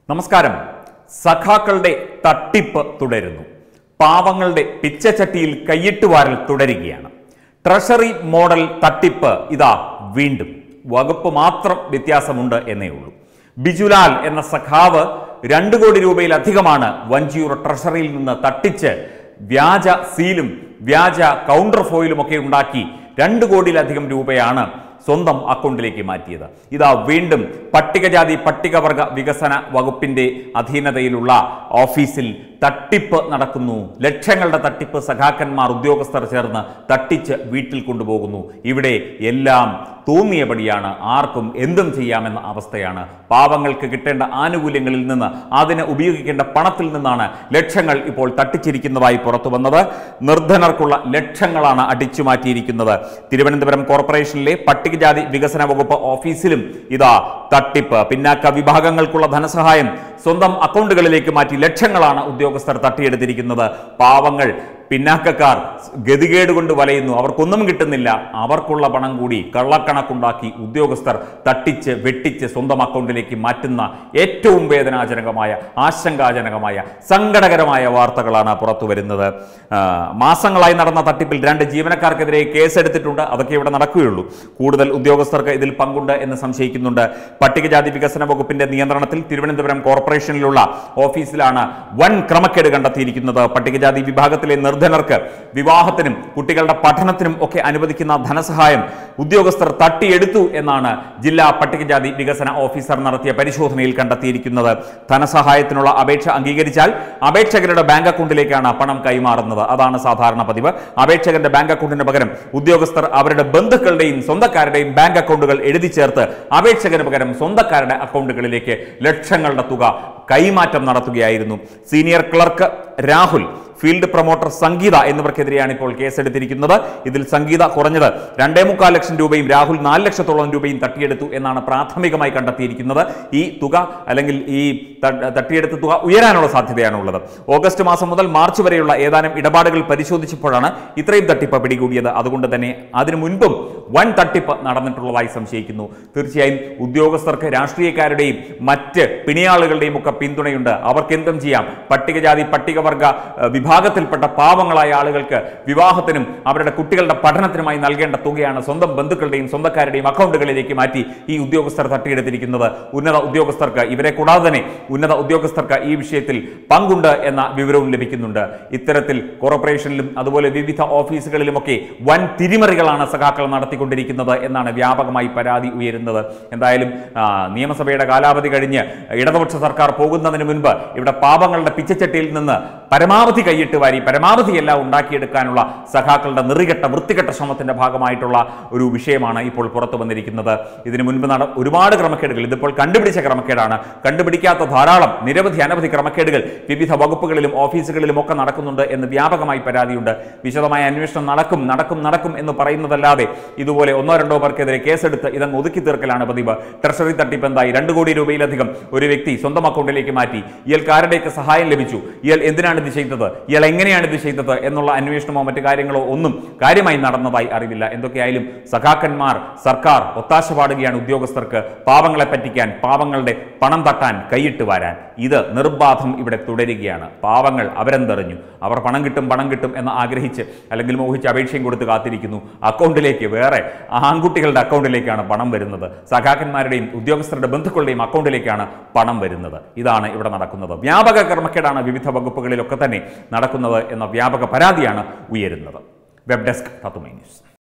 നമസ്കാരം സഖാക്കളുടെ തട്ടിപ്പ് തുടരുന്നു പാവങ്ങളുടെ പിച്ചച്ചട്ടിയിൽ കൈയിട്ട് വാരൽ തുടരുകയാണ് ട്രഷറി മോഡൽ തട്ടിപ്പ് ഇതാ വീണ്ടും വകുപ്പ് മാത്രം വ്യത്യാസമുണ്ട് എന്നേ ഉള്ളൂ ബിജുലാൽ എന്ന സഖാവ് രണ്ട് കോടി രൂപയിലധികമാണ് വഞ്ചിയൂർ ട്രഷറിയിൽ നിന്ന് തട്ടിച്ച് വ്യാജ സീലും വ്യാജ കൗണ്ടർ ഫോയിലും ഒക്കെ ഉണ്ടാക്കി രണ്ട് കോടിയിലധികം രൂപയാണ് സ്വന്തം അക്കൗണ്ടിലേക്ക് മാറ്റിയത് ഇതാ വീണ്ടും പട്ടികജാതി പട്ടികവർഗ വികസന വകുപ്പിന്റെ അധീനതയിലുള്ള ഓഫീസിൽ തട്ടിപ്പ് നടക്കുന്നു ലക്ഷങ്ങളുടെ തട്ടിപ്പ് സഖാക്കന്മാർ ഉദ്യോഗസ്ഥർ ചേർന്ന് തട്ടിച്ച് വീട്ടിൽ കൊണ്ടുപോകുന്നു ഇവിടെ എല്ലാം തോന്നിയപടിയാണ് ആർക്കും എന്തും ചെയ്യാമെന്ന അവസ്ഥയാണ് പാവങ്ങൾക്ക് കിട്ടേണ്ട ആനുകൂല്യങ്ങളിൽ നിന്ന് അതിന് ഉപയോഗിക്കേണ്ട പണത്തിൽ നിന്നാണ് ലക്ഷങ്ങൾ ഇപ്പോൾ തട്ടിച്ചിരിക്കുന്നതായി പുറത്തു വന്നത് നിർധനർക്കുള്ള ലക്ഷങ്ങളാണ് അടിച്ചു മാറ്റിയിരിക്കുന്നത് തിരുവനന്തപുരം കോർപ്പറേഷനിലെ പട്ടികജാതി വികസന വകുപ്പ് ഓഫീസിലും ഇതാ തട്ടിപ്പ് പിന്നാക്ക വിഭാഗങ്ങൾക്കുള്ള ധനസഹായം സ്വന്തം അക്കൗണ്ടുകളിലേക്ക് മാറ്റി ലക്ഷങ്ങളാണ് ഉദ്യോഗസ്ഥർ തട്ടിയെടുത്തിരിക്കുന്നത് പാവങ്ങൾ പിന്നാക്കക്കാർ ഗതികേട് കൊണ്ട് വലയുന്നു അവർക്കൊന്നും കിട്ടുന്നില്ല അവർക്കുള്ള പണം കൂടി കള്ളക്കണക്കുണ്ടാക്കി ഉദ്യോഗസ്ഥർ തട്ടിച്ച് വെട്ടിച്ച് സ്വന്തം അക്കൗണ്ടിലേക്ക് മാറ്റുന്ന ഏറ്റവും വേദനാജനകമായ ആശങ്കാജനകമായ സങ്കടകരമായ വാർത്തകളാണ് പുറത്തു വരുന്നത് ആ, മാസങ്ങളായി നടന്ന തട്ടിപ്പിൽ രണ്ട് ജീവനക്കാർക്കെതിരെ കേസെടുത്തിട്ടുണ്ട് അതൊക്കെ ഇവിടെ നടക്കുകയുള്ളൂ കൂടുതൽ ഉദ്യോഗസ്ഥർക്ക് ഇതിൽ പങ്കുണ്ട് എന്ന് സംശയിക്കുന്നുണ്ട് പട്ടികജാതി വികസന വകുപ്പിന്റെ നിയന്ത്രണത്തിൽ തിരുവനന്തപുരം കോർപ്പറേഷനിലുള്ള ഓഫീസിലാണ് വൻ ക്രമക്കേട് കണ്ടെത്തിയിരിക്കുന്നത് പട്ടികജാതി വിഭാഗത്തിലെ നിർധനർക്ക് വിവാഹത്തിനും കുട്ടികളുടെ പഠനത്തിനും ഒക്കെ അനുവദിക്കുന്ന ധനസഹായം ഉദ്യോഗസ്ഥർ തട്ടിയെടുത്തു എന്നാണ് ജില്ലാ പട്ടികജാതി വികസന ഓഫീസർ നടത്തിയ പരിശോധനയിൽ കണ്ടെത്തിയിരിക്കുന്നത് ധനസഹായത്തിനുള്ള അപേക്ഷ അംഗീകരിച്ചാൽ അപേക്ഷകരുടെ ബാങ്ക് അക്കൗണ്ടിലേക്കാണ് പണം കൈമാറുന്നത് അതാണ് സാധാരണ പതിവ് അപേക്ഷകന്റെ ബാങ്ക് അക്കൗണ്ടിന് പകരം ഉദ്യോഗസ്ഥർ അവരുടെ ബന്ധുക്കളുടെയും സ്വന്തക്കാരുടെയും ബാങ്ക് അക്കൗണ്ടുകൾ എഴുതി ചേർത്ത് അപേക്ഷകന് പകരം സ്വന്തക്കാരുടെ അക്കൗണ്ടുകളിലേക്ക് ലക്ഷങ്ങളുടെ തുക കൈമാറ്റം നടത്തുകയായിരുന്നു senior clerk Rahul field promoter Sangeetha എന്നിവർക്കെതിരെയാണ് ഇപ്പോൾ കേസെടുത്തിരിക്കുന്നത് ഇതിൽ സംഗീത കുറഞ്ഞത് രണ്ടേ മുക്കാൽ ലക്ഷം രൂപയും രാഹുൽ നാല് ലക്ഷത്തോളം രൂപയും തട്ടിയെടുത്തു എന്നാണ് പ്രാഥമികമായി കണ്ടെത്തിയിരിക്കുന്നത് ഈ തുക അല്ലെങ്കിൽ ഈ ത- തട്ടിയെടുത്ത തുക ഉയരാനുള്ള സാധ്യതയാണ് ഉള്ളത് ഓഗസ്റ്റ് മാസം മുതൽ മാർച്ച് വരെയുള്ള ഏതാനും ഇടപാടുകൾ പരിശോധിച്ചപ്പോഴാണ് ഇത്രയും തട്ടിപ്പ് പിടികൂടിയത് അതുകൊണ്ട് തന്നെ അതിനു മുൻപും വൻ തട്ടിപ്പ് നടന്നിട്ടുള്ളതായി സംശയിക്കുന്നു തീർച്ചയായും ഉദ്യോഗസ്ഥർക്ക് രാഷ്ട്രീയക്കാരുടെയും മറ്റ് പിണിയാളുകളുടെയും ഒക്കെ പിന്തുണയുണ്ട് അവർക്ക് എന്തും ചെയ്യാം പട്ടികജാതി പട്ടികവർഗ ഏഹ്, വിഭാഗത്തിൽപ്പെട്ട പാവങ്ങളായ ആളുകൾക്ക് വിവാഹത്തിനും അവരുടെ കുട്ടികളുടെ പഠനത്തിനുമായി നൽകേണ്ട തുകയാണ് സ്വന്തം ബന്ധുക്കളുടെയും സ്വന്തക്കാരുടെയും അക്കൗണ്ടുകളിലേക്ക് മാറ്റി ഈ ഉദ്യോഗസ്ഥർ തട്ടിയെടുത്തിരിക്കുന്നത് ഉന്നത ഉദ്യോഗസ്ഥർക്ക് ഇവരെ കൂടാതെ തന്നെ ഉന്നത ഉദ്യോഗസ്ഥർക്ക് ഈ വിഷയത്തിൽ പങ്കുണ്ട് എന്ന വിവരവും ലഭിക്കുന്നുണ്ട് ഇത്തരത്തിൽ കോർപ്പറേഷനിലും അതുപോലെ വിവിധ ഓഫീസുകളിലുമൊക്കെ വൻ തിരിമറികളാണ് സഖാക്കൾ നടത്തിക്കൊണ്ടിരിക്കുന്നത് എന്നാണ് വ്യാപകമായി പരാതി ഉയരുന്നത് എന്തായാലും ആ, നിയമസഭയുടെ കാലാവധി കഴിഞ്ഞ് ഇടതുപക്ഷ സർക്കാർ പോകുന്നതിന് മുൻപ് ഇവിടെ പാപങ്ങളുടെ പിച്ചച്ചട്ടിയിൽ നിന്ന് പരമാവധി കൈയിട്ട് വാരി പരമാവധി എല്ലാം ഉണ്ടാക്കിയെടുക്കാനുള്ള സഖാക്കളുടെ നിറികെട്ട വൃത്തികെട്ട ശ്രമത്തിന്റെ ഭാഗമായിട്ടുള്ള ഒരു വിഷയമാണ് ഇപ്പോൾ പുറത്തു വന്നിരിക്കുന്നത് ഇതിനു മുൻപ് നട ഒരുപാട് ക്രമക്കേടുകൾ ഇതിപ്പോൾ കണ്ടുപിടിച്ച ക്രമക്കേടാണ് കണ്ടുപിടിക്കാത്ത ധാരാളം നിരവധി അനവധി ക്രമക്കേടുകൾ വിവിധ വകുപ്പുകളിലും ഓഫീസുകളിലും ഒക്കെ നടക്കുന്നുണ്ട് എന്ന് വ്യാപകമായി പരാതിയുണ്ട് വിശദമായ അന്വേഷണം നടക്കും നടക്കും നടക്കും എന്ന് പറയുന്നതല്ലാതെ ഇതുപോലെ ഒന്നോ രണ്ടോ പേർക്കെതിരെ കേസെടുത്ത് ഇതങ്ങ് ഒതുക്കി തീർക്കലാണ് പതിവ് ട്രഷറി തട്ടിപ്പ് എന്തായി രണ്ട് കോടി രൂപയിലധികം ഒരു വ്യക്തി സ്വന്തം അക്കൗണ്ടിലേക്ക് മാറ്റി ഇയാൾക്ക് ആരുടെയൊക്കെ സഹായം ലഭിച്ചു ഇയാൾ എന്തിനാണ് ഇത് ചെയ്തത് ഇയാൾ എങ്ങനെയാണ് ഇത് ചെയ്തത് എന്നുള്ള അന്വേഷണമോ മറ്റു കാര്യങ്ങളോ ഒന്നും കാര്യമായി നടന്നതായി അറിവില്ല എന്തൊക്കെയായാലും സഖാക്കന്മാർ സർക്കാർ ഒത്താശ പാടുകയാണ് ഉദ്യോഗസ്ഥർക്ക് പാവങ്ങളെ പറ്റിക്കാൻ പാവങ്ങളുടെ പണം തട്ടാൻ കൈയിട്ട് വരാൻ ഇത് നിർബാധം ഇവിടെ തുടരുകയാണ് പാവങ്ങൾ അവരെന്തറിഞ്ഞു അവർ പണം കിട്ടും പണം കിട്ടും എന്ന് ആഗ്രഹിച്ച് അല്ലെങ്കിൽ മോഹിച്ച് അപേക്ഷയും കൊടുത്ത് കാത്തിരിക്കുന്നു അക്കൗണ്ടിലേക്ക് വേറെ ആൺകുട്ടികളുടെ അക്കൗണ്ടിലേക്കാണ് പണം വരുന്നത് സഖാക്കന്മാരുടെയും ഉദ്യോഗസ്ഥരുടെ ബന്ധുക്കളുടെയും അക്കൗണ്ടിലേക്കാണ് പണം വരുന്നത് ഇതാണ് ഇവിടെ നടക്കുന്നത് വ്യാപക ക്രമക്കേടാണ് വിവിധ വകുപ്പുകളിലൊക്കെ തന്നെ നടക്കുന്നത് എന്ന വ്യാപക പരാതിയാണ് ഉയരുന്നത് വെബ് ഡെസ്ക് തത്തുമൈ ന്യൂസ്